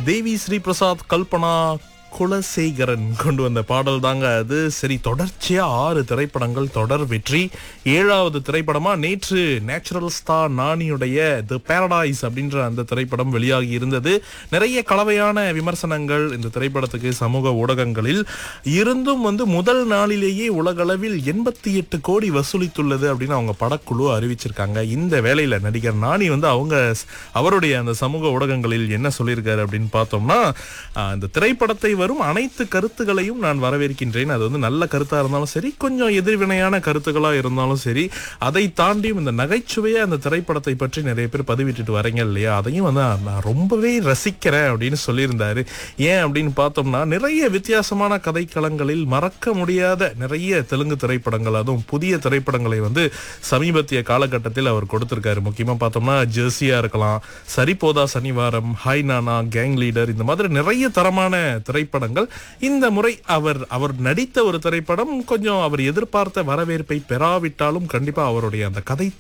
தேவி ஸ்ரீ பிரசாத் கல்பனா குலசேகரன் கொண்டு வந்த பாடல் தாங்க அது சரி தொடர்ச்சியா ஆறு திரைப்படங்கள் தொடர் வெற்றி ஏழாவது திரைப்படமா நேற்று நேச்சுரல் ஸ்டார் நானியுடைய தி பாரடைஸ் அப்படின்ற அந்த திரைப்படம் வெளியாகி இருந்தது நிறைய கலவையான விமர்சனங்கள் இந்த திரைப்படத்துக்கு சமூக ஊடகங்களில் இருந்தும் வந்து முதல் நாளிலேயே உலகளவில் எண்பத்தி எட்டு கோடி வசூலித்துள்ளது அப்படின்னு அவங்க படக்குழு அறிவிச்சிருக்காங்க இந்த வேளையில நடிகர் நானி வந்து அவங்க அவருடைய அந்த சமூக ஊடகங்களில் என்ன சொல்லியிருக்காரு அப்படின்னு பார்த்தோம்னா ஆஹ், இந்த திரைப்படத்தை வரும் அனைத்து கருத்துகளையும் நான் வரவேற்கின்றேன் அது வந்து நல்ல கருத்தா இருந்தாலும் சரி கொஞ்சம் எதிர்வினையான கருத்துக்களா இருந்தாலும் சரி அதை தாண்டியும் இந்த நகைச்சுவையா அந்த திரைப்படத்தை பற்றி நிறைய பேர் பதிவிட்டுட்டு வரீங்க இல்லையா அதையும் வந்து நான் ரொம்பவே ரசிக்கிறேன் அப்படின்னு சொல்லியிருந்தாரு ஏன் அப்படின்னு பார்த்தோம்னா நிறைய வித்தியாசமான கதைக்களங்களில் மறக்க முடியாத நிறைய தெலுங்கு திரைப்படங்கள் அதுவும் புதிய திரைப்படங்களை வந்து சமீபத்திய காலகட்டத்தில் அவர் கொடுத்திருக்காரு முக்கியமா பார்த்தோம்னா ஜெர்சியா இருக்கலாம் Saripodhaa Sanivaaram hi Nanna gang leader இந்த மாதிரி நிறைய தரமான திரைப்படங்கள் இந்த முறை அவர் அவர் நடித்த ஒரு திரைப்படம் கொஞ்சம் அவர் எதிர்பார்த்த வரவேற்பை பெறாவிட்டாலும் கண்டிப்பா அவருடைய அந்த கதை